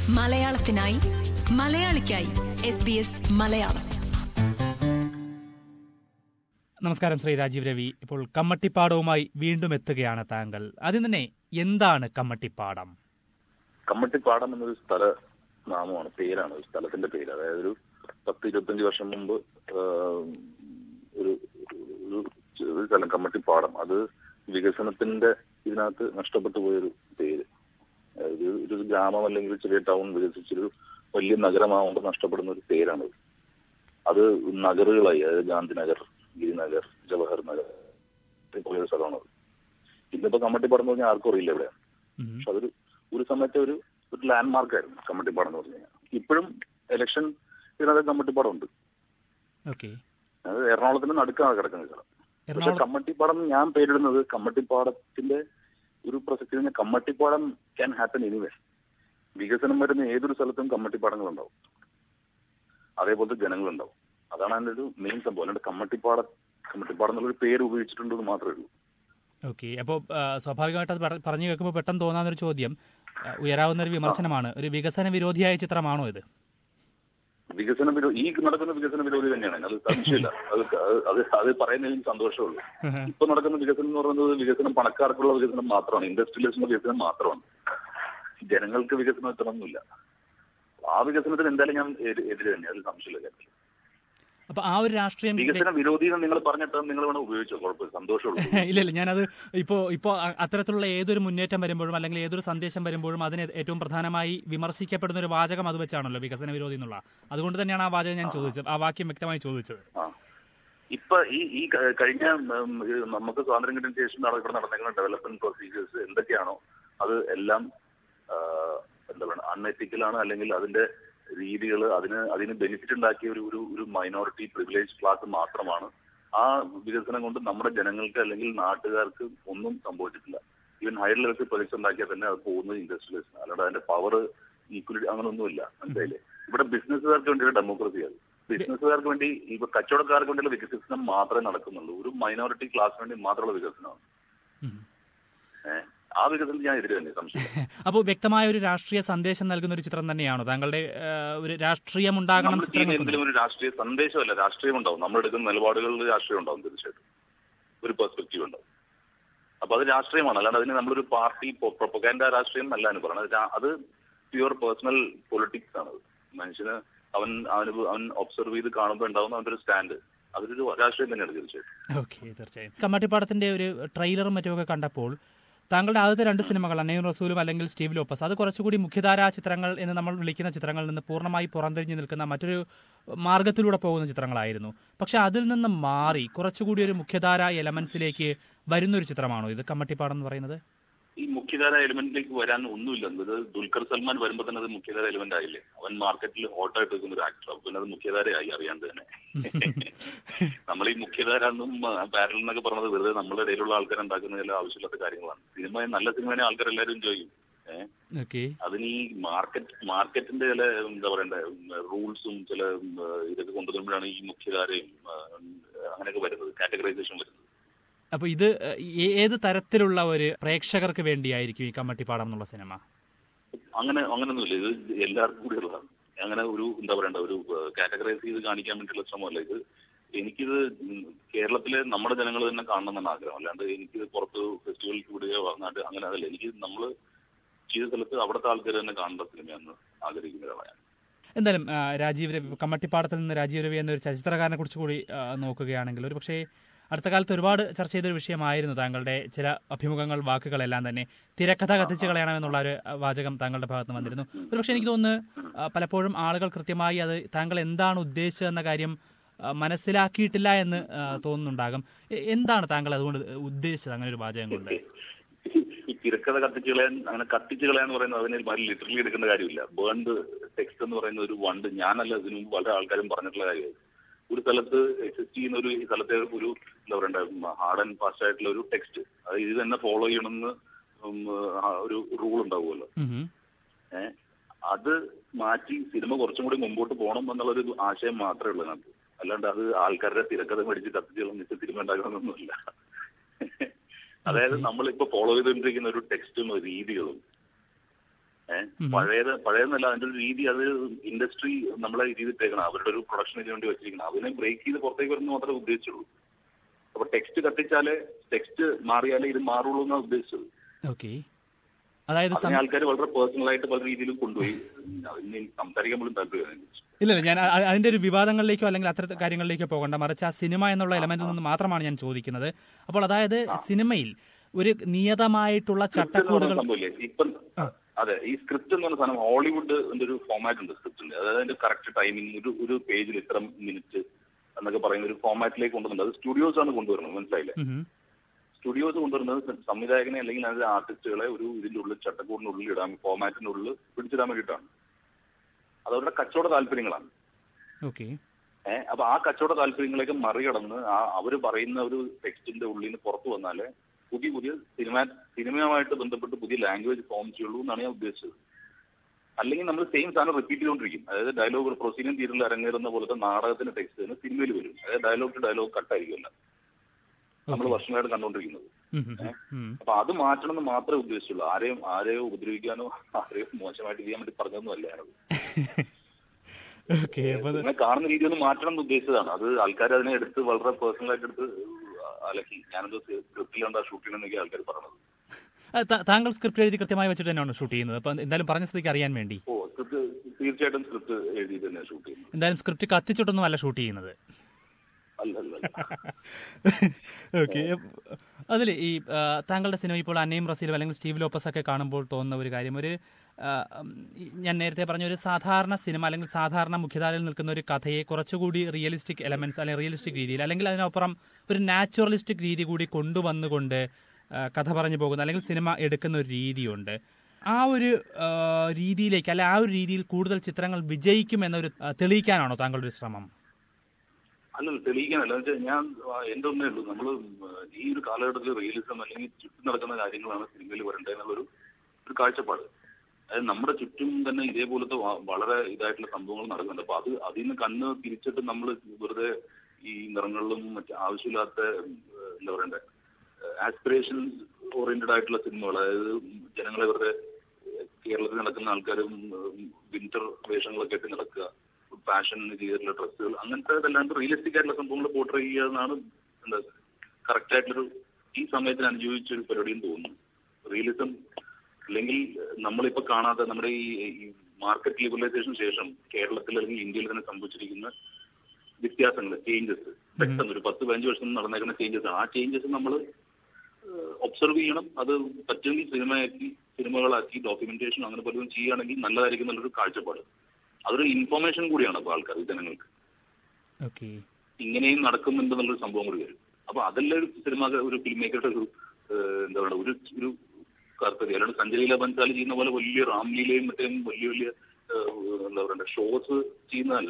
മലയാളത്തിനായി മലയാളിക്കായി S B S Malayalam നമസ്കാരം ശ്രീ രാജീവ് രവി ഇപ്പോൾ കമ്മട്ടിപ്പാടവുമായി വീണ്ടും എത്തുകയാണ് താങ്കൾ ആദ്യം തന്നെ എന്താണ് കമ്മട്ടിപ്പാടം കമ്മട്ടിപ്പാടം എന്നൊരു സ്ഥല നാമമാണ് പേരാണ് ഒരു സ്ഥലത്തിന്റെ പേര് അതായത് ഒരു പത്ത് ഇരുപത്തഞ്ച് വർഷം മുമ്പ് ആ, ഒരു ഒരു ഒരു സ്ഥലം കമ്മട്ടിപ്പാടം അത് വികസനത്തിന്റെ ഇതിനകത്ത് നഷ്ടപ്പെട്ടു പോയൊരു പേര് അതായത് ഒരു ഗ്രാമം അല്ലെങ്കിൽ ഒരു ചെറിയ ടൗൺ വികസിച്ചൊരു വലിയ നഗരമാകുമ്പോൾ നഷ്ടപ്പെടുന്ന ഒരു പേരാണത് അത് നഗറുകളായി അതായത് ഗാന്ധിനഗർ ഗിരിനഗർ ജവഹർ നഗർ പോയൊരു സ്ഥലമാണത് ഇന്നിപ്പോ കമ്മട്ടിപ്പാടം എന്ന് പറഞ്ഞാൽ ആർക്കും അറിയില്ല ഇവിടെ ഉം. പക്ഷെ അതൊരു ഒരു സമയത്തെ ഒരു ഒരു ലാൻഡ് മാർക്കായിരുന്നു കമ്മട്ടിപ്പാടം എന്ന് പറഞ്ഞു കഴിഞ്ഞാൽ ഇപ്പോഴും ഇലക്ഷൻ ഇതിനകത്ത് കമ്മട്ടിപ്പാടം ഉണ്ട് ഓക്കെ അത് എറണാകുളത്തിന്റെ നടുക്കാണ് കിടക്കുന്ന സ്ഥലം പക്ഷെ എറണാകുളം കമ്മട്ടിപ്പാടം ഞാൻ പേരിടുന്നത് കമ്മട്ടിപ്പാടത്തിന്റെ ഒരു പ്രസക്തി എന്ന് പറഞ്ഞാൽ കമ്മട്ടിപ്പാടം ക്യാൻ ഹാപ്പൻ എനിവേ വികസനം വരുന്ന ഏതൊരു സ്ഥലത്തും കമ്മട്ടിപ്പാടങ്ങൾ ഉണ്ടാവും അതേപോലത്തെ ജനങ്ങളുണ്ടാവും അതാണ് അതിന്റെ ഒരു മെയിൻ സംഭവം അല്ലാണ്ട് കമ്മട്ടിപ്പാട കമ്മട്ടിപ്പാടം എന്നുള്ളൊരു പേര് ഉപയോഗിച്ചിട്ടുണ്ടെന്ന് മാത്രമേ ഉള്ളൂ ഓക്കെ അപ്പോൾ സ്വാഭാവികമായിട്ട് അത് പറ- പറഞ്ഞു കേൾക്കുമ്പോൾ പെട്ടെന്ന് തോന്നാവുന്നൊരു ചോദ്യം ആ, ഉയരാവുന്ന ഒരു വിമർശനമാണ് ഒരു വികസന വിരോധിയായ ചിത്രമാണോ ഇത് വികസന വിരോധി ഈ നടക്കുന്ന വികസന വിരോധി തന്നെയാണ് അത് സംശയമില്ല അത് അത് അത് അത് പറയുന്നതിൽ എനിക്ക് സന്തോഷമുള്ളൂ ഇപ്പൊ നടക്കുന്ന വികസനം എന്ന് പറയുന്നത് വികസനം പണക്കാർക്കുള്ള വികസനം മാത്രമാണ് ഇൻഡസ്ട്രിയലിസ്റ്റിന്റെ വികസനം മാത്രമാണ് ജനങ്ങൾക്ക് വികസനം എത്തണമെന്നില്ല ആ വികസനത്തിന് എന്തായാലും ഞാൻ എതി- എതിര് തന്നെ അതിൽ സംശയമില്ല കാര്യത്തിൽ. അപ്പൊ ആ ഒരു രാഷ്ട്രീയം വികസന വിരോധി എന്ന് നിങ്ങൾ പറഞ്ഞിട്ട് നിങ്ങൾ വേണം ഉപയോഗിച്ചോ കുഴപ്പമില്ല സന്തോഷമുള്ളൂ ഇല്ല ഇല്ല ഞാനത് ഇപ്പോ ഇപ്പോ അ- അത്തരത്തിലുള്ള ഏതൊരു മുന്നേറ്റം വരുമ്പോഴും അല്ലെങ്കിൽ ഏതൊരു സന്ദേശം വരുമ്പോഴും അതിന് ഏറ്റവും പ്രധാനമായി വിമർശിക്കപ്പെടുന്ന ഒരു വാചകം അത് വെച്ചാണല്ലോ വികസന വിരോധി എന്നുള്ള അതുകൊണ്ട് തന്നെയാണ് ആ വാചകം ഞാൻ ചോദിച്ചത് ആ വാക്യം വ്യക്തമായി ചോദിച്ചത് ആ ഇപ്പൊ ഈ ഈ ക- കഴിഞ്ഞ ഉം, ഈ നമുക്ക് സ്വാതന്ത്ര്യം കിട്ടിയ ശേഷം നട- ഇവിടെ നടന്നിരിക്കുന്ന ഡെവലപ്മെന്റ് പ്രൊസീജിയേഴ്സ് എന്തൊക്കെയാണോ അത് എല്ലാം ആ, എന്താ പറയുക അൺഎത്തിക്കലാണ് അല്ലെങ്കിൽ അതിന്റെ രീതികൾ അതിന് അതിന് ബെനിഫിറ്റ് ഉണ്ടാക്കിയ ഒരു ഒരു ഒരു മൈനോറിറ്റി പ്രിവിലേജ് ക്ലാസ് മാത്രമാണ് ആ വികസനം കൊണ്ട് നമ്മുടെ ജനങ്ങൾക്ക് അല്ലെങ്കിൽ നാട്ടുകാർക്ക് ഒന്നും സംഭവിച്ചിട്ടില്ല ഈവൻ ഹയർ ലെവൽസ് പ്രൊജക്ട്സ് ഉണ്ടാക്കിയാൽ തന്നെ അത് പോകുന്നത് ഇൻഡസ്ട്രിയലിസ്റ്റ് അല്ലാണ്ട് അതിന്റെ പവർ ഈക്വലിറ്റി അങ്ങനെയൊന്നുമില്ല മനസ്സിലായില്ലേ ഇവിടെ ബിസിനസ്സുകാർക്ക് വേണ്ടിയുള്ള ഡെമോക്രസി അത് ബിസിനസ്സുകാർക്ക് വേണ്ടി ഇപ്പൊ കച്ചവടക്കാർക്ക് വേണ്ടിയുള്ള വികസനം മാത്രമേ നടക്കുന്നുള്ളൂ ഒരു മൈനോറിറ്റി ക്ലാസ് വേണ്ടി മാത്രമുള്ള വികസനമാണ് ഉം. ഏഹ് ആ വികസനത്തിൽ ഞാൻ എതിരെ തന്നെ സംശയം അപ്പോൾ വ്യക്തമായ ഒരു രാഷ്ട്രീയ സന്ദേശം നൽകുന്ന ഒരു ചിത്രം തന്നെയാണോ താങ്കളുടെ ആ, ഒരു രാഷ്ട്രീയം ഉണ്ടാകണം നമ്മൾ ചെയ്യുന്ന ചിത്രങ്ങൾക്ക് എന്തെങ്കിലും ഒരു രാഷ്ട്രീയ സന്ദേശമല്ല രാഷ്ട്രീയം ഉണ്ടാവും നമ്മൾ എടുക്കുന്ന നിലപാടുകളിൽ രാഷ്ട്രീയം ഉണ്ടാവും തീർച്ചയായിട്ടും ഒരു പെർസ്പെക്റ്റീവ് ഉണ്ടാവും അപ്പൊ അത് രാഷ്ട്രീയമാണ് അല്ലാണ്ട് അതിന് നമ്മളൊരു പാർട്ടി പ്രൊപ്പഗാൻഡ രാഷ്ട്രീയം അല്ല എന്ന് പറയുന്നത് രാ- അത് പ്യുവർ പേഴ്സണൽ പൊളിറ്റിക്സ് ആണ് അത്. മനുഷ്യന് അവൻ അവന് അവൻ ഒബ്സർവ് ചെയ്ത് കാണുമ്പോൾ ഉണ്ടാവുന്ന അവന്റെ ഒരു സ്റ്റാൻഡ് അതൊരു രാഷ്ട്രീയം തന്നെയാണ് തീർച്ചയായിട്ടും ഓക്കെ തീർച്ചയായും കമ്മാട്ടിപ്പാടത്തിന്റെ ഒരു ട്രെയിലറും മറ്റുമൊക്കെ കണ്ടപ്പോൾ താങ്കളുടെ ആദ്യത്തെ രണ്ട് സിനിമകൾ അന്നയും റസൂലും അല്ലെങ്കിൽ സ്റ്റീവ് ലോപ്പസ് അത് കുറച്ചുകൂടി മുഖ്യധാരാ ചിത്രങ്ങൾ എന്ന് നമ്മൾ വിളിക്കുന്ന ചിത്രങ്ങളിൽ നിന്ന് പൂർണ്ണമായി പുറംതിരിഞ്ഞു നിൽക്കുന്ന മറ്റൊരു മാർഗത്തിലൂടെ പോകുന്ന ചിത്രങ്ങളായിരുന്നു പക്ഷെ അതിൽ നിന്ന് മാറി കുറച്ചുകൂടി ഒരു മുഖ്യധാര എലമെന്റ്സിലേക്ക് വരുന്നൊരു ചിത്രമാണോ ഇത് കമ്മട്ടിപ്പാടം എന്ന് പറയുന്നത് ഈ മുഖ്യധാര എലിമെന്റിലേക്ക് വരാൻ ഒന്നുമില്ല ഇത് ദുൽഖർ സൽമാൻ വരുമ്പോ തന്നെ അത് മുഖ്യധാര എലിമെന്റ് ആയില്ലേ അവൻ മാർക്കറ്റിൽ ഹോട്ടായിട്ട് നിൽക്കുന്ന ഒരു ആക്ടർ അപ്പൊ പിന്നെ അത് മുഖ്യധാരയായി അറിയാണ്ട് തന്നെ നമ്മൾ ഈ മുഖ്യധാര എന്നും പാരൽ എന്നൊക്കെ പറഞ്ഞത് വെറുതെ നമ്മുടെ ഇടയിലുള്ള ആൾക്കാർ ഉണ്ടാക്കുന്ന ചില ആവശ്യമില്ലാത്ത കാര്യങ്ങളാണ് സിനിമ നല്ല സിനിമയെ ആൾക്കാർ എല്ലാവരും എൻജോയ് ചെയ്യും ഏഹ് ഓക്കെ അതിന് ഈ മാർക്കറ്റ് മാർക്കറ്റിന്റെ ചില എന്താ പറയണ്ടേ റൂൾസും ചില ഉം, ഇതൊക്കെ കൊണ്ടുവരുമ്പോഴാണ് ഈ മുഖ്യധാരയും ആ, അങ്ങനെയൊക്കെ വരുന്നത് കാറ്റഗറൈസേഷൻ വരുന്നത് അപ്പൊ ഇത് ഏ- ഏത് തരത്തിലുള്ള ഒരു പ്രേക്ഷകർക്ക് വേണ്ടിയായിരിക്കും ഈ കമ്മട്ടിപ്പാടം എന്നുള്ള സിനിമ അങ്ങനെ അങ്ങനൊന്നുമില്ല ഇത് എല്ലാവർക്കും കൂടി ഉള്ളതാണ് അങ്ങനെ ഒരു എന്താ പറയണ്ട ഒരു കാറ്റഗറൈസ് ചെയ്ത് കാണിക്കാൻ വേണ്ടിയുള്ള ശ്രമമല്ല ഇത് എനിക്കിത് ഉം കേരളത്തിലെ നമ്മുടെ ജനങ്ങൾ തന്നെ കാണണം എന്നാണ് ആഗ്രഹം അല്ലാണ്ട് എനിക്കിത് പുറത്ത് ഫെസ്റ്റിവലിൽ കൂടുകയോ നാട്ട് അങ്ങനെ അതല്ല എനിക്ക് നമ്മൾ ചെയ്ത സ്ഥലത്ത് അവിടുത്തെ ആൾക്കാർ തന്നെ കാണേണ്ട സിനിമയെന്ന് ആഗ്രഹിക്കുന്ന ഒരാളാണ് ഞാൻ. എന്തായാലും ആ, രാജീവ് രവി കമ്മട്ടിപ്പാടത്തിൽ നിന്ന് രാജീവ് രവി എന്നൊരു ചലച്ചിത്രകാരനെ കുറിച്ച് കൂടി ആ, നോക്കുകയാണെങ്കിൽ ഒരു പക്ഷേ അടുത്ത കാലത്ത് ഒരുപാട് ചർച്ച ചെയ്തൊരു വിഷയമായിരുന്നു താങ്കളുടെ ചില അഭിമുഖങ്ങൾ വാക്കുകളെല്ലാം തന്നെ തിരക്കഥ കത്തിച്ച് കളയണമെന്നുള്ള ഒരു ആ, വാചകം താങ്കളുടെ ഭാഗത്ത് നിന്ന് വന്നിരുന്നു ഒരു പക്ഷേ എനിക്ക് തോന്നുന്നു ആ, പലപ്പോഴും ആളുകൾ കൃത്യമായി അത് താങ്കൾ എന്താണ് ഉദ്ദേശിച്ചതെന്ന കാര്യം ആ, മനസ്സിലാക്കിയിട്ടില്ല എന്ന് ആ, തോന്നുന്നുണ്ടാകും എ- എന്താണ് താങ്കൾ അതുകൊണ്ട് ഉദ്ദേശിച്ചത് അങ്ങനെ ഒരു വാചകം കൊണ്ട് ഈ തിരക്കഥ കത്തിച്ച് കളയാൻ അങ്ങനെ കത്തിച്ച് കളയാന്ന് പറയുന്നത് അതിന് വളരെ ലിറ്ററലി എടുക്കേണ്ട കാര്യമില്ല ബേൺഡ് ടെക്സ്റ്റ് എന്ന് പറയുന്ന ഒരു വണ്ട് ഞാനല്ല ഇതിനു മുമ്പ് പല ആൾക്കാരും പറഞ്ഞിട്ടുള്ള കാര്യമാണ് ഒരു സ്ഥലത്ത് എക്സിസ്റ്റ് ചെയ്യുന്ന ഒരു ഈ സ്ഥലത്തെ ഒരു എന്താ പറയണ്ട ഹാർഡ് ആൻഡ് ഫാസ്റ്റ് ആയിട്ടുള്ള ഒരു ടെക്സ്റ്റ് അത് ഇത് തന്നെ ഫോളോ ചെയ്യണമെന്ന് ഉം, ആ, ഒരു റൂൾ ഉണ്ടാവുമല്ലോ ഉം ഉം. ഏഹ് അത് മാറ്റി സിനിമ കുറച്ചും കൂടി മുമ്പോട്ട് പോകണം എന്നുള്ളൊരു ആശയം മാത്രമേ ഉള്ളൂ നമുക്ക് അല്ലാണ്ട് അത് ആൾക്കാരുടെ തിരക്കഥ മേടിച്ച് കത്തിച്ച് കളഞ്ഞിട്ട് സിനിമ ഉണ്ടാക്കണമെന്നൊന്നുമില്ല അതായത് നമ്മളിപ്പോ ഫോളോ ചെയ്തുകൊണ്ടിരിക്കുന്ന ഒരു ടെക്സ്റ്റും രീതികളും ഏഹ് പഴയത് പഴയതെന്നല്ല അതിന്റെ ഒരു രീതി അത് ഇൻഡസ്ട്രി നമ്മളെ രീതിയിട്ടേക്കണം അവരുടെ ഒരു പ്രൊഡക്ഷന് വേണ്ടി വെച്ചിരിക്കണം അതിനെ ബ്രേക്ക് ചെയ്ത് പുറത്തേക്ക് വരുന്ന മാത്രമേ ഉദ്ദേശിച്ചുള്ളൂ അപ്പൊ ടെക്സ്റ്റ് കത്തിച്ചാലേ ടെക്സ്റ്റ് മാറിയാലേ ഇത് മാറുള്ളൂ എന്നാണ് ഉദ്ദേശിച്ചത് ഓക്കെ അതായത് സം- അതിനെ ആൾക്കാർ വളരെ പേഴ്സണൽ ആയിട്ട് പല രീതിയിലും കൊണ്ടുപോയി അതിന് സംസാരിക്കാൻ പോലും താല്പര്യം ഇല്ല ഇല്ല, ഞാൻ അ- അതിന്റെ ഒരു വിവാദങ്ങളിലേക്കോ അല്ലെങ്കിൽ അത്തരത്തിൽ കാര്യങ്ങളിലേക്കോ പോകണ്ട മറിച്ച് ആ സിനിമ എന്നുള്ള എലമെന്റിൽ നിന്ന് മാത്രമാണ് ഞാൻ ചോദിക്കുന്നത് അപ്പോൾ അതായത് സിനിമയിൽ ഒരു നിയതമായിട്ടുള്ള ചട്ടക്കൂടുകൾ സംഭവില്ലേ ഇപ്പം അതെ ഈ സ്ക്രിപ്റ്റ് എന്ന് പറഞ്ഞ സാധനം ഹോളിവുഡ് ഒരു ഫോമാറ്റ് ഉണ്ട് സ്ക്രിപ്റ്റിന്റെ അതായത് അതിന്റെ കറക്റ്റ് ടൈമിംഗ് ഒരു ഒരു പേജിൽ ഇത്ര മിനിറ്റ് എന്നൊക്കെ പറയുന്ന ഒരു ഫോമാറ്റിലേക്ക് കൊണ്ടുവരുന്നത് അത് സ്റ്റുഡിയോസ് ആണ് കൊണ്ടുവരുന്നത് മനസ്സിലായില്ലേ ഉം. സ്റ്റുഡിയോസ് കൊണ്ടുവരുന്നത് സംവിധായകനെ അല്ലെങ്കിൽ അതിന്റെ ആർട്ടിസ്റ്റുകളെ ഒരു ഇതിന്റെ ഉള്ളിൽ ചട്ടക്കൂടിനുള്ളിൽ ഇടാൻ ഫോമാറ്റിന്റെ ഉള്ളിൽ പിടിച്ചിടാൻ വേണ്ടിയിട്ടാണ് അത് അവരുടെ കച്ചവട താല്പര്യങ്ങളാണ് ഓക്കെ ഏഹ് അപ്പൊ ആ കച്ചവട താല്പര്യങ്ങളെയൊക്കെ മറികടന്ന് ആ അവര് പറയുന്ന ഒരു ടെക്സ്റ്റിന്റെ ഉള്ളിൽ നിന്ന് പുറത്തു വന്നാലേ പുതിയ പുതിയ സിനിമ സിനിമയുമായിട്ട് ബന്ധപ്പെട്ട് പുതിയ ലാംഗ്വേജ് ഫോം ചെയ്യുള്ളൂ എന്നാണ് ഞാൻ ഉദ്ദേശിച്ചത് അല്ലെങ്കിൽ നമ്മൾ സെയിം സാധനം റിപ്പീറ്റ് ചെയ്തുകൊണ്ടിരിക്കും അതായത് ഡയലോഗ് പ്രൊസീനിയം തിയേറ്ററിൽ ഇറങ്ങുന്ന പോലത്തെ നാടകത്തിന്റെ ടെക്സ്റ്റ് തന്നെ സിനിമയിൽ വരും അതായത് ഡയലോഗ് ടു ഡയലോഗ് കട്ടായിരിക്കുമല്ല നമ്മൾ വർഷങ്ങളായിട്ട് കണ്ടുകൊണ്ടിരിക്കുന്നത് ഉം, ഉം, ഉം. അപ്പൊ അത് മാറ്റണം എന്ന് മാത്രമേ ഉദ്ദേശിച്ചുള്ളൂ ആരെയും ആരെയോ ഉപദ്രവിക്കാനോ ആരെയോ മോശമായിട്ട് ചെയ്യാൻ വേണ്ടി പറഞ്ഞൊന്നുമല്ല ഞാനത് ഓക്കെ അപ്പൊ അത് ഇങ്ങനെ കാണുന്ന രീതി ഒന്ന് മാറ്റണം എന്ന് ഉദ്ദേശിച്ചതാണ് അത് ആൾക്കാർ അതിനെ എടുത്ത് വളരെ പേഴ്സണൽ ആയിട്ട് എടുത്ത് അലക്കി ഞാനത് സ്ക്രിപ്റ്റിലുണ്ടാ ഷൂട്ട് ചെയ്യണമെന്നൊക്കെ ആൾക്കാർ പറഞ്ഞത് ആ, താ- താങ്കൾ സ്ക്രിപ്റ്റ് എഴുതി കൃത്യമായി വെച്ചിട്ട് തന്നെയാണ് ഷൂട്ട് ചെയ്യുന്നത് അപ്പൊ എന്തായാലും പറഞ്ഞ സ്ഥിതിക്ക് അറിയാൻ വേണ്ടി ഓ സ്ക്രിപ്റ്റ് തീർച്ചയായിട്ടും സ്ക്രിപ്റ്റ് എഴുതി തന്നെ ഷൂട്ട് ചെയ്യുന്നത് എന്തായാലും സ്ക്രിപ്റ്റ് കത്തിച്ചിട്ടൊന്നും അല്ല ഷൂട്ട് ചെയ്യുന്നത് അല്ല അല്ല ഓക്കെ അതിൽ ഈ ആ, താങ്കളുടെ സിനിമ ഇപ്പോൾ അന്നയും റസീലും അല്ലെങ്കിൽ സ്റ്റീവ് ലോപ്പസ് ഒക്കെ കാണുമ്പോൾ തോന്നുന്ന ഒരു കാര്യം ഒരു ആ, ഉം, ഈ ഞാൻ നേരത്തെ പറഞ്ഞ ഒരു സാധാരണ സിനിമ അല്ലെങ്കിൽ സാധാരണ മുഖ്യധാരയിൽ നിൽക്കുന്ന ഒരു കഥയെ കുറച്ചുകൂടി റിയലിസ്റ്റിക് എലമെന്റ്സ് അല്ലെങ്കിൽ റിയലിസ്റ്റിക് രീതിയിൽ അല്ലെങ്കിൽ അതിനപ്പുറം ഒരു നാച്ചുറലിസ്റ്റിക് രീതി കൂടി കൊണ്ടുവന്നുകൊണ്ട് ആ, കഥ പറഞ്ഞു പോകുന്ന അല്ലെങ്കിൽ സിനിമ എടുക്കുന്ന ഒരു രീതിയുണ്ട് ആ ഒരു ആ, രീതിയിലേക്ക് അല്ലെ ആ ഒരു രീതിയിൽ കൂടുതൽ ചിത്രങ്ങൾ വിജയിക്കും എന്നൊരു ആ, തെളിയിക്കാനാണോ താങ്കളുടെ ഒരു ശ്രമം അല്ലല്ല തെളിയിക്കാനല്ല എന്ന് വെച്ചാൽ ഞാൻ ആ, എന്റെ ഒന്നേ ഉള്ളൂ നമ്മൾ ഈ ഒരു കാലഘട്ടത്തിൽ റിയലിസം അല്ലെങ്കിൽ ചുറ്റും നടക്കുന്ന കാര്യങ്ങളാണ് സിനിമയിൽ വരേണ്ടത് എന്നുള്ളൊരു ഒരു കാഴ്ചപ്പാട് അതായത് നമ്മുടെ ചുറ്റും തന്നെ ഇതേപോലത്തെ വ- വളരെ ഇതായിട്ടുള്ള സംഭവങ്ങൾ നടക്കുന്നുണ്ട് അപ്പൊ അത് അതിൽ നിന്ന് കണ്ണ് തിരിച്ചിട്ട് നമ്മൾ വെറുതെ ഈ നിറങ്ങളിലും മറ്റ് ആവശ്യമില്ലാത്ത ഉം, എന്താ പറയണ്ടേ ആസ്പിറേഷൻ ഓറിയന്റഡ് ആയിട്ടുള്ള സിനിമകൾ അതായത് ജനങ്ങളെ വെറുതെ കേരളത്തിൽ നടക്കുന്ന ആൾക്കാരും വിന്റർ വേഷങ്ങളൊക്കെ ഇട്ട് നടക്കുക ഫാഷൻ ചെയ്തിട്ടുള്ള ഡ്രസ്സുകൾ അങ്ങനത്തെ അതല്ലാണ്ട് റിയലിസ്റ്റിക് ആയിട്ടുള്ള സംഭവങ്ങൾ പോർട്രേ ചെയ്യുക എന്നാണ് എന്താ കറക്റ്റ് ആയിട്ടുള്ളൊരു ഈ സമയത്തിന് അനുയോജിച്ച ഒരു പരിപാടിയും തോന്നുന്നു റിയലിസം അല്ലെങ്കിൽ നമ്മളിപ്പോ കാണാത്ത നമ്മുടെ ഈ മാർക്കറ്റ് ലിബറലൈസേഷന് ശേഷം കേരളത്തിൽ അല്ലെങ്കിൽ ഇന്ത്യയിൽ തന്നെ സംഭവിച്ചിരിക്കുന്ന വ്യത്യാസങ്ങൾ ചേഞ്ചസ് പെട്ടെന്ന് ഒരു പത്ത് പതിനഞ്ച് വർഷം നടന്നേക്കുന്ന ചേഞ്ചസ് ആ ചേഞ്ചസ് നമ്മൾ ഒബ്സർവ് ചെയ്യണം അത് പറ്റുമെങ്കിൽ സിനിമയാക്കി സിനിമകളാക്കി ഡോക്യുമെന്റേഷൻ അങ്ങനെ പലതും ചെയ്യുകയാണെങ്കിൽ നല്ലതായിരിക്കും എന്നുള്ളൊരു കാഴ്ചപ്പാട് അതൊരു ഇൻഫർമേഷൻ കൂടിയാണ് അപ്പൊ ആൾക്കാർ ജനങ്ങൾക്ക് ഓക്കെ ഇങ്ങനെയും നടക്കുന്നുണ്ട് എന്നുള്ളൊരു സംഭവം കൂടി വരും അപ്പൊ അതല്ല ഒരു സിനിമ ഒരു ഫിലിം മേക്കറുടെ ഒരു ഏഹ്, എന്താ പറയുക ഒരു ഒരു കർത്തവ്യം അല്ലാണ്ട് സഞ്ജയ് ലീല ബൻസാലി ചെയ്യുന്ന പോലെ വലിയ റാംലീലയും മറ്റേ വലിയ വലിയ ഏഹ്, എന്താ പറയണ്ട ഷോസ് ചെയ്യുന്നതല്ല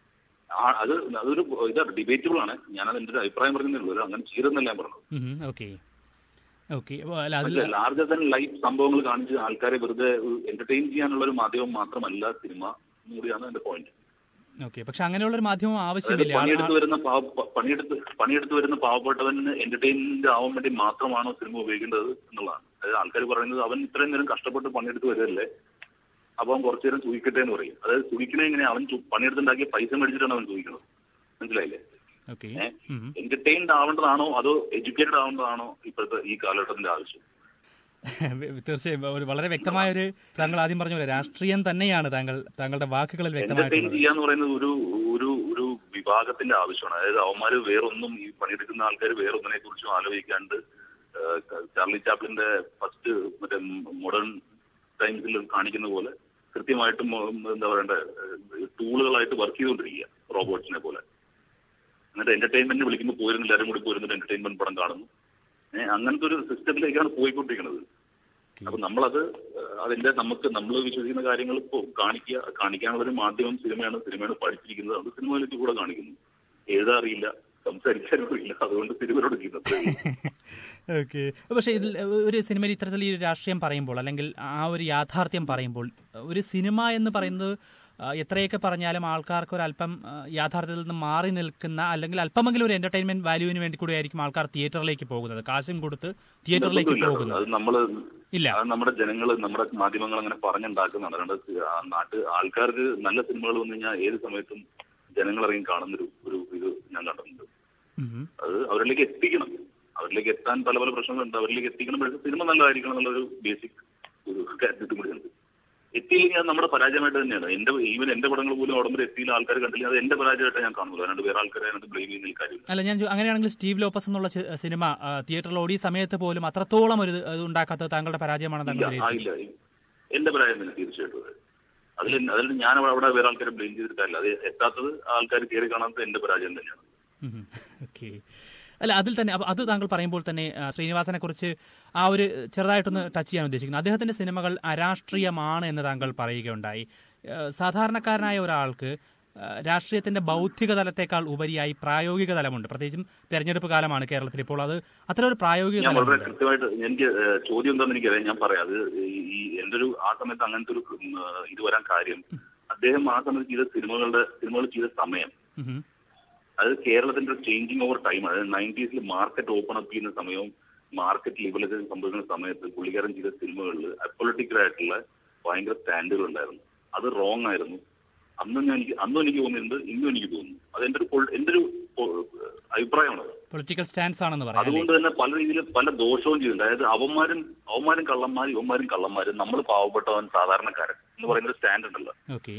ആ അത് അതൊരു ഇതാണ് ഡിബേറ്റബിൾ ആണ് ഞാനത് എന്റെ ഒരു അഭിപ്രായം പറയുന്നേ ഉള്ളൂ അങ്ങനെ ചെയ്തെന്നല്ല ഞാൻ പറഞ്ഞത് ഓക്കെ ഓക്കെ അല്ല അതിൽ ലാർജർ ദൻ ലൈഫ് സംഭവങ്ങൾ കാണിച്ച് ആൾക്കാരെ വെറുതെ എന്റർടൈൻ ചെയ്യാനുള്ള ഒരു മാധ്യമം മാത്രമല്ല സിനിമ എന്നും കൂടിയാണ് എന്റെ പോയിന്റ് ഓക്കെ പക്ഷെ അങ്ങനെയുള്ള ഒരു മാധ്യമം അതായത് ആവശ്യമില്ല ആ- പണിയെടുത്ത് വരുന്ന പാവ- പ- പണിയെടുത്ത് പണിയെടുത്ത് വരുന്ന പാവപ്പെട്ടവന് എന്റർടൈൻമെന്റ് ആവാൻ വേണ്ടി മാത്രമാണോ സിനിമ ഉപയോഗിക്കേണ്ടത് എന്നുള്ളതാണ് അതായത് ആൾക്കാർ പറയുന്നത് അവൻ ഇത്രയും നേരം കഷ്ടപ്പെട്ട് പണിയെടുത്ത് വരികയല്ലേ അപ്പൊ അവൻ കുറച്ചു നേരം സൂഹിക്കട്ടെ എന്ന് പറയും അതായത് സൂഹിക്കണേ എങ്ങനെയാ അവൻ ചു- പണിയെടുത്തുണ്ടാക്കിയ പൈസ മേടിച്ചിട്ടാണ് അവൻ സൂഹിക്കുന്നത് മനസ്സിലായില്ലേ ഓക്കെ ഏഹ് ഉം. എന്റർടൈൻഡ് ആവേണ്ടതാണോ അതോ എഡ്യൂക്കേറ്റഡ് ആവേണ്ടതാണോ ഇപ്പോഴത്തെ ഈ കാലഘട്ടത്തിന്റെ ആവശ്യം തീർച്ചയായും ഒരു വളരെ വ്യക്തമായ ഒരു താങ്കൾ ആദ്യം പറഞ്ഞ പോലെ രാഷ്ട്രീയം തന്നെയാണ് താങ്കൾ താങ്കളുടെ വാക്കുകളിൽ എന്റർടൈൻ വ്യക്തമായിട്ടുള്ളത് ചെയ്യാന്ന് പറയുന്നത് ഒരു ഒരു ഒരു വിഭാഗത്തിന്റെ ആവശ്യമാണ് അതായത് അവന്മാര് വേറൊന്നും ഈ പണിയെടുക്കുന്ന ആൾക്കാർ വേറൊന്നിനെ കുറിച്ചും ആലോചിക്കാണ്ട് ഏഹ്, ചാർലി ചാപ്ലിന്റെ ഫസ്റ്റ് മറ്റേ മോഡേൺ ടൈംസിൽ കാണിക്കുന്ന പോലെ കൃത്യമായിട്ട് മൊ- എന്താ പറയണ്ട ടൂളുകളായിട്ട് വർക്ക് ചെയ്തുകൊണ്ടിരിക്കുക റോബോട്ട്സിനെ പോലെ എന്നിട്ട് എന്റർടൈൻമെന്റ് വിളിക്കുമ്പോൾ പോയിരുന്ന എല്ലാവരും കൂടി പോയിരുന്നിട്ട് എന്റർടൈൻമെന്റ് പടം കാണുന്നു ഏഹ്, അങ്ങനത്തെ ഒരു സിസ്റ്റത്തിലേക്കാണ് പോയിക്കൊണ്ടിരിക്കുന്നത് അപ്പൊ നമ്മളത് ഏഹ്, അതിന്റെ നമുക്ക് നമ്മൾ വിശ്വസിക്കുന്ന കാര്യങ്ങൾ ഇപ്പോൾ കാണിക്കുക കാണിക്കാനുള്ള ഒരു മാധ്യമം സിനിമയാണ് സിനിമയാണ് പഠിച്ചിരിക്കുന്നത് അത് സിനിമയിലേക്ക് കൂടെ കാണിക്കുന്നു എഴുതാൻ അറിയില്ല സംസാരിക്കാൻ അറിയില്ല അതുകൊണ്ട് സിനിമയോട് ചെയ്യുന്നത് ഓക്കെ പക്ഷേ ഇതിൽ ഒരു സിനിമയിൽ ഇത്തരത്തിൽ ഈ ഒരു രാഷ്ട്രീയം പറയുമ്പോൾ അല്ലെങ്കിൽ ആ ഒരു യാഥാർത്ഥ്യം പറയുമ്പോൾ ഒരു സിനിമ എന്ന് പറയുന്നത് ആ, എത്രയൊക്കെ പറഞ്ഞാലും ആൾക്കാർക്ക് ഒരു അല്പം ആ, യാഥാർത്ഥ്യത്തിൽ നിന്ന് മാറി നിൽക്കുന്ന അല്ലെങ്കിൽ അല്പമെങ്കിലും ഒരു എന്റർടൈൻമെന്റ് വാല്യൂവിന് വേണ്ടി കൂടി ആയിരിക്കും ആൾക്കാർ തിയേറ്ററിലേക്ക് പോകുന്നത് കാശും കൊടുത്ത് തിയേറ്ററിലേക്ക് നിർബന്ധമില്ല. പോകുന്നത് അത് നമ്മള് ഇല്ല അത് നമ്മുടെ ജനങ്ങൾ നമ്മുടെ മാധ്യമങ്ങൾ അങ്ങനെ പറഞ്ഞുണ്ടാക്കുന്നതാണ് അതുകൊണ്ട് ആ നാട്ട് ആൾക്കാർക്ക് നല്ല സിനിമകൾ വന്നു കഴിഞ്ഞാൽ ഏത് സമയത്തും ജനങ്ങൾ ഇറങ്ങി കാണുന്നൊരു ഒരു ഇത് ഞാൻ കണ്ടിട്ടുണ്ട് ഉം. അത് അവരിലേക്ക് എത്തിക്കണം അവരിലേക്ക് എത്താൻ പല പല പ്രശ്നങ്ങളുണ്ട് അവരിലേക്ക് എത്തിക്കണം പക്ഷേ സിനിമ നല്ലതായിരിക്കണം എന്നുള്ളൊരു ബേസിക് ഒരു കാര്യത്തിൽ കൂടിയുണ്ട് എത്തിയില്ലെങ്കിൽ അത് നമ്മുടെ പരാജയമായിട്ട് തന്നെയാണ് എന്റെ ഈവൻ എന്റെ പടങ്ങൾ പോലും അവിടെ വരെ എത്തിയില്ല ആൾക്കാർ കണ്ടില്ല അത് എന്റെ പരാജയമായിട്ട് ഞാൻ കാണുള്ളൂ അല്ലാണ്ട് വേറെ ആൾക്കാരെ അതിനകത്ത് ബ്ലെയിം ചെയ്യുന്ന കാര്യമില്ല അല്ല ഞാൻ ചോ- അങ്ങനെയാണെങ്കിൽ സ്റ്റീവ് ലോപ്പസ് എന്നുള്ള ചി- സിനിമ ആ, തിയേറ്ററിൽ ഓടിയ സമയത്ത് പോലും അത്രത്തോളം ഒരു ഇത് ഉണ്ടാക്കാത്തത് താങ്കളുടെ പരാജയമാണ് താങ്കൾ ഇല്ല ആ വിലയിരുത്തുന്നത്? ഇല്ല എന്റെ പരാജയം തന്നെ തീർച്ചയായിട്ടും അത്. അതിൽ അതിൽ ഞാൻ അവിടെ അവിടെ വേറെ ആൾക്കാരെ ബ്ലെയിം ചെയ്തിട്ടില്ല അത് എത്താത്തത് ആൾക്കാർ കയറി കാണാത്തത് എന്റെ പരാജയം തന്നെയാണ് ഉം. ഓക്കെ അല്ല അതിൽ തന്നെ അപ്പൊ അത് താങ്കൾ പറയുമ്പോൾ തന്നെ ആ, ശ്രീനിവാസനെ കുറിച്ച് ആ ഒരു ചെറുതായിട്ടൊന്ന് ടച്ച് ചെയ്യാൻ ഉദ്ദേശിക്കുന്നു അദ്ദേഹത്തിന്റെ സിനിമകൾ അരാഷ്ട്രീയമാണ് എന്ന് താങ്കൾ പറയുകയുണ്ടായി ആ, സാധാരണക്കാരനായ ഒരാൾക്ക് ആ, രാഷ്ട്രീയത്തിന്റെ ബൗദ്ധിക തലത്തേക്കാൾ ഉപരിയായി പ്രായോഗിക തലമുണ്ട് പ്രത്യേകിച്ചും തെരഞ്ഞെടുപ്പ് കാലമാണ് കേരളത്തിൽ ഇപ്പോൾ അത് അത്തരം ഒരു പ്രായോഗിക ഞാൻ വളരെ തലമുണ്ട് കൃത്യമായിട്ട് എനിക്ക് ഏഹ്, ചോദ്യം എന്താണെന്ന് എനിക്കറിയാം ഞാൻ പറയാം അത് ഈ- ഈ എന്റെ ഒരു ആ സമയത്ത് അങ്ങനത്തെ ഒരു ഉം, ഏഹ്, ഇത് വരാൻ കാര്യം അദ്ദേഹം ആ സമയത്ത് ചെയ്ത സിനിമകളുടെ സിനിമകൾ ചെയ്ത സമയം ഉം. അത് കേരളത്തിന്റെ ഒരു ചേഞ്ചിങ് ഓവർ ടൈം അതായത് നയൻറ്റീസിൽ മാർക്കറ്റ് ഓപ്പൺ അപ്പ് ചെയ്യുന്ന സമയവും മാർക്കറ്റ് ലിബറലൈസേഷൻ സംഭവിക്കുന്ന സമയത്ത് പുള്ളിക്കാരൻ ചെയ്ത സിനിമകളിൽ അപ്പൊളിറ്റിക്കൽ ആയിട്ടുള്ള ഭയങ്കര സ്റ്റാൻഡുകൾ ഉണ്ടായിരുന്നു അത് റോങ് ആയിരുന്നു അന്നും ഞാൻ എനിക്ക് അന്നും എനിക്ക് തോന്നിയിട്ടുണ്ട് ഇന്നും എനിക്ക് തോന്നുന്നു അത് എന്റെ ഒരു പൊൾ- എന്റെ ഒരു പൊ- അഭിപ്രായമാണ് അത്. പൊളിറ്റിക്കൽ സ്റ്റാൻസ് ആണെന്ന് പറയാം അല്ലേ? അതുകൊണ്ട് തന്നെ പല രീതിയിൽ പല ദോഷവും ചെയ്തിട്ടുണ്ട് അതായത് അവന്മാരും അവന്മാരും കള്ളന്മാരും ഇവന്മാരും കള്ളന്മാരും നമ്മൾ പാവപ്പെട്ടവൻ സാധാരണക്കാരൻ എന്ന് പറയുന്ന ഒരു സ്റ്റാൻഡ് ഉണ്ടല്ലോ ഓക്കെ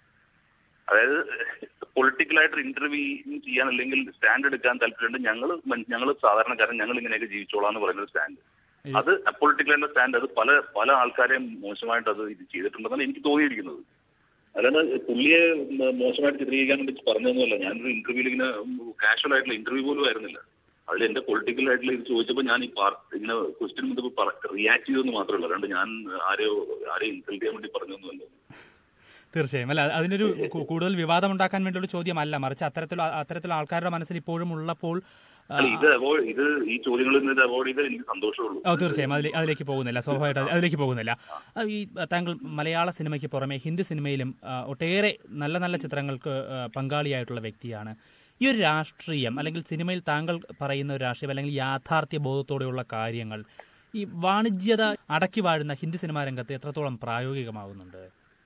അതായത് പൊളിറ്റിക്കലായിട്ട് ഇന്റർവ്യൂ ചെയ്യാൻ അല്ലെങ്കിൽ സ്റ്റാൻഡ് എടുക്കാൻ താല്പര്യമുണ്ട് ഞങ്ങൾ ഞങ്ങൾ സാധാരണക്കാരൻ ഞങ്ങൾ ഇങ്ങനെയൊക്കെ ജീവിച്ചോളാം എന്ന് പറയുന്ന ഒരു സ്റ്റാൻഡ് അത് അപ്പൊളിറ്റിക്കലായിട്ടുള്ള സ്റ്റാൻഡ് അത് പല പല ആൾക്കാരെയും മോശമായിട്ട് അത് ഇത് ചെയ്തിട്ടുണ്ടെന്നാണ് എനിക്ക് തോന്നിയിരിക്കുന്നത് അല്ലാണ്ട് പുള്ളിയെ മ- മോശമായിട്ട് ചിത്രീകരിക്കാൻ വേണ്ടി പറഞ്ഞതൊന്നുമല്ല ഞാനൊരു ഇന്റർവ്യൂവിൽ ഇങ്ങനെ കാഷ്വൽ ആയിട്ടുള്ള ഇന്റർവ്യൂ പോലും ആയിരുന്നില്ല അതിൽ എന്റെ പൊളിറ്റിക്കൽ ആയിട്ടുള്ള ഇത് ചോദിച്ചപ്പോൾ ഞാൻ ഈ പാർട്ടി ഇങ്ങനെ ക്വസ്റ്റ്യൻ മുമ്പ് റിയാക്ട് ചെയ്തെന്ന് മാത്രമേ ഉള്ളൂ അല്ലാണ്ട് ഞാൻ ആരെയോ ആരെയും ഇൻസൾട്ട് ചെയ്യാൻ വേണ്ടി പറഞ്ഞൊന്നുമല്ല തീർച്ചയായും അല്ല അതിനൊരു കു- കൂടുതൽ വിവാദം ഉണ്ടാക്കാൻ വേണ്ടിയുള്ള ചോദ്യമല്ല മറിച്ച് അത്തരത്തിൽ അത്തരത്തിലുള്ള ആൾക്കാരുടെ മനസ്സിൽ ഇപ്പോഴും ഉള്ളപ്പോൾ ആ, അല്ല ഇത് അവോയ്ഡ് ഇത് ഈ ചോദ്യങ്ങളിൽ നിന്ന് ഇത് അവോയ്ഡ് ചെയ്താൽ എനിക്ക് സന്തോഷമുള്ളൂ ഓ തീർച്ചയായും അതിലേ- അതിലേക്ക് പോകുന്നില്ല സ്വാഭാവികമായിട്ട് അത് അതിലേക്ക് പോകുന്നില്ല ആ, ഈ താങ്കൾ മലയാള സിനിമയ്ക്ക് പുറമെ ഹിന്ദി സിനിമയിലും ആ, ഒട്ടേറെ നല്ല നല്ല ചിത്രങ്ങൾക്ക് ആ, പങ്കാളിയായിട്ടുള്ള വ്യക്തിയാണ് ഈ ഒരു രാഷ്ട്രീയം അല്ലെങ്കിൽ സിനിമയിൽ താങ്കൾ പറയുന്ന ഒരു രാഷ്ട്രീയം അല്ലെങ്കിൽ യാഥാർത്ഥ്യ ബോധത്തോടെയുള്ള കാര്യങ്ങൾ ഈ വാണിജ്യത അടക്കി വാഴുന്ന ഹിന്ദി സിനിമാ രംഗത്ത് എത്രത്തോളം പ്രായോഗികമാവുന്നുണ്ട്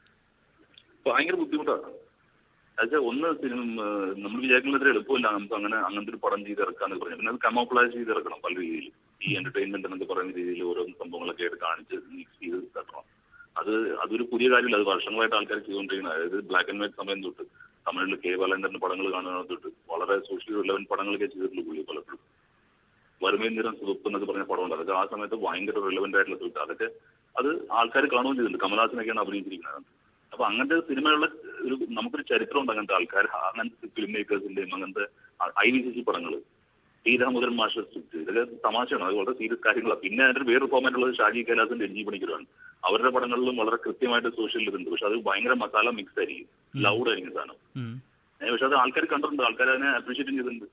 ഭയങ്കര ബുദ്ധിമുട്ടാണ് അതായത് ഒന്ന് സിനിമ നമ്മൾ വിചാരിക്കുന്നത് എളുപ്പമില്ല നമുക്ക് അങ്ങനെ അങ്ങനത്തെ ഒരു പടം ചെയ്ത് ഇറക്കാന്ന് പറഞ്ഞു പിന്നെ അത് കമോഫ്ലാജ് ചെയ്ത് ഇറക്കണം പല രീതിയിൽ ഈ എന്റർടൈൻമെന്റ് എന്നൊക്കെ പറയുന്ന രീതിയിൽ ഓരോ സംഭവങ്ങളൊക്കെ ആയിട്ട് കാണിച്ച് മിക്സ് ചെയ്ത് തട്ടണം അത് അതൊരു പുതിയ കാര്യമില്ല അത് വർഷങ്ങളായിട്ട് ആൾക്കാർ ചെയ്തുകൊണ്ടിരിക്കുന്നത് അതായത് ബ്ലാക്ക് ആൻഡ് വൈറ്റ് സമയം തൊട്ട് തമിഴിൽ കെ ബാലേന്ദ്രന്റെ പടങ്ങൾ കാണുന്നത് തൊട്ട് വളരെ സോഷ്യലി റിലവന്റ് പടങ്ങളൊക്കെ ചെയ്തിട്ടുള്ളൂ പുള്ളി പലപ്പോഴും വറുമയും നിറം സുഖപ്പ് എന്നൊക്കെ പറഞ്ഞ പടമുണ്ട് അതൊക്കെ ആ സമയത്ത് ഭയങ്കര റിലവന്റ് ആയിട്ടുള്ള സുഹൃത്ത് അതൊക്കെ അത് ആൾക്കാർ കാണുകയും ചെയ്തിട്ടുണ്ട് കമലഹാസനൊക്കെയാണ് അഭിനയിച്ചിരിക്കുന്നത് അപ്പൊ അങ്ങനത്തെ സിനിമയുള്ള ഒരു നമുക്കൊരു ചരിത്രമുണ്ട് അങ്ങനത്തെ ആൾക്കാർ അങ്ങനത്തെ ഫിലിം മേക്കേഴ്സിന്റെയും അങ്ങനത്തെ ഐ വി സി സി പടങ്ങൾ ശ്രീരാമുദ്രൻ മാസ്റ്റർ സ്ക്രിപ്റ്റ് ഇതൊക്കെ തമാശയാണ് അത് വളരെ സീരിയസ് കാര്യങ്ങളാണ് പിന്നെ അതിന്റെ വേറൊരു ഫോമാറ്റ് ഉള്ളത് ഷാജി കൈലാസിന്റെ എൻ ജി പണിക്കരാണ് അവരുടെ പടങ്ങളിലും വളരെ കൃത്യമായിട്ട് സോഷ്യൽ ഇതുണ്ട് പക്ഷെ അത് ഭയങ്കര മസാല മിക്സ് ആയിരിക്കും ലൗഡ് ആയിരിക്കും സാധനം ഉം. ഏ, പക്ഷെ അത് ആൾക്കാർ കണ്ടിട്ടുണ്ട് ആൾക്കാർ അതിനെ അപ്രീഷിയേറ്റ് ചെയ്തിട്ടുണ്ട്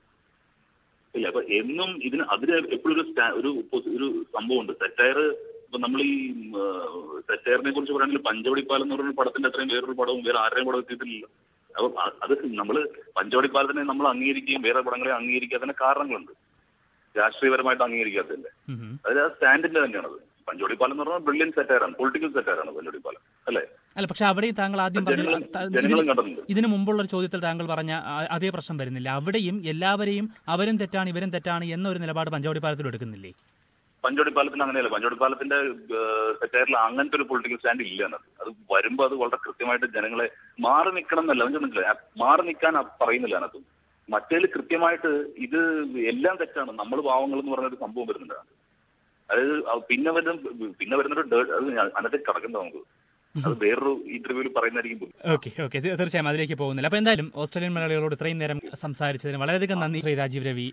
ഇല്ല അപ്പൊ എന്നും ഇതിന് അതിന് എപ്പോഴും ഒരു സ്റ്റാ- ഒരു പൊസി- ഒരു സംഭവമുണ്ട് സെറ്റയർ ഇപ്പൊ നമ്മൾ ഈ സെറ്റയറിനെ കുറിച്ച് പറയുകയാണെങ്കിൽ പഞ്ചവടിപ്പാലം എന്ന് പറയുന്ന പടത്തിന്റെ അത്രയും വേറൊരു പടവും വേറെ ആരുടെയും പടം എത്തിയിട്ടില്ല അപ്പൊ അ- അത് നമ്മൾ പഞ്ചവടിപ്പാലത്തിനെ നമ്മൾ അംഗീകരിക്കുകയും വേറെ പടങ്ങളെ അംഗീകരിക്കാത്തതിന് കാരണങ്ങളുണ്ട് രാഷ്ട്രീയപരമായിട്ട് അംഗീകരിക്കാത്തതിന്റെ ഉം. അതിൽ ആ സ്റ്റാൻഡിന്റെ തന്നെയാണത് പഞ്ചവടിപ്പാലം എന്ന് പറഞ്ഞാൽ ബ്രില്യൻ സെറ്റയറാണ് പൊളിറ്റിക്കൽ സെറ്റയറാണ് പഞ്ചവടിപ്പാലം അല്ലേ അല്ല പക്ഷെ അവിടെയും താങ്കൾ ആദ്യം പറഞ്ഞു ജനങ്ങളും ത- ജനങ്ങളും ഇതിന് കണ്ടിട്ടുണ്ട് ഇതിനു മുമ്പുള്ള ഒരു ചോദ്യത്തിൽ താങ്കൾ പറഞ്ഞ ആ- അതേ പ്രശ്നം വരുന്നില്ല അവിടെയും എല്ലാവരെയും അവരും തെറ്റാണ് ഇവരും തെറ്റാണ് എന്നൊരു നിലപാട് പഞ്ചവടി പാലത്തിൽ എടുക്കുന്നില്ലേ പഞ്ചോടി പാലത്തിന് അങ്ങനെയല്ല പഞ്ചോടി പാലത്തിന്റെ സെറ്റയറിൽ അങ്ങനത്തെ ഒരു പൊളിറ്റിക്കൽ സ്റ്റാൻഡ് ഇല്ല എന്നത് അത് വരുമ്പോ അത് വളരെ കൃത്യമായിട്ട് ജനങ്ങളെ മാറി നിൽക്കണം എന്നല്ല അവൻ ചെന്നിട്ടില്ല മാറി നിൽക്കാൻ ആ പറയുന്നില്ല അതിനകത്ത് മറ്റേതിൽ കൃത്യമായിട്ട് ഇത് എല്ലാം തെറ്റാണ് നമ്മൾ പാവങ്ങൾ എന്ന് പറഞ്ഞ ഒരു സംഭവം വരുന്നുണ്ട് അതിനകത്ത്. അതായത് അത് പിന്നെ വരുന്ന പിന്നെ വരുന്നൊരു ഡേ- അത് ഞാൻ- അതിനകത്ത് കിടക്കണ്ട നമുക്ക് അത് വേറൊരു ഇന്റർവ്യൂവിൽ പറയുന്നതായിരിക്കും ബുദ്ധി. ഓക്കെ ഓക്കെ തീർച്ചയായും അതിലേക്ക് പോകുന്നില്ല അപ്പൊ എന്തായാലും ഓസ്ട്രേലിയൻ മലയാളികളോട് ഇത്രയും നേരം സംസാരിച്ചതിന് വളരെയധികം നന്ദി Shri Rajeev Ravi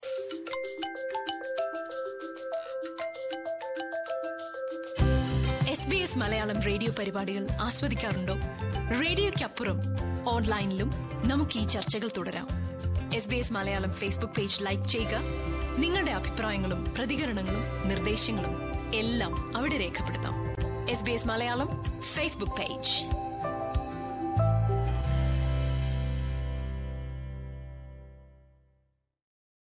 S B S Malayalam radio പരിപാടികൾ ആസ്വദിക്കാറുണ്ടോ റേഡിയോയ്ക്കപ്പുറം ഓൺലൈനിലും നമുക്ക് ഈ ചർച്ചകൾ തുടരാം S B S Malayalam Facebook page like ചെയ്യുക നിങ്ങളുടെ അഭിപ്രായങ്ങളും പ്രതികരണങ്ങളും നിർദ്ദേശങ്ങളും എല്ലാം അവിടെ രേഖപ്പെടുത്താം S B S Malayalam Facebook page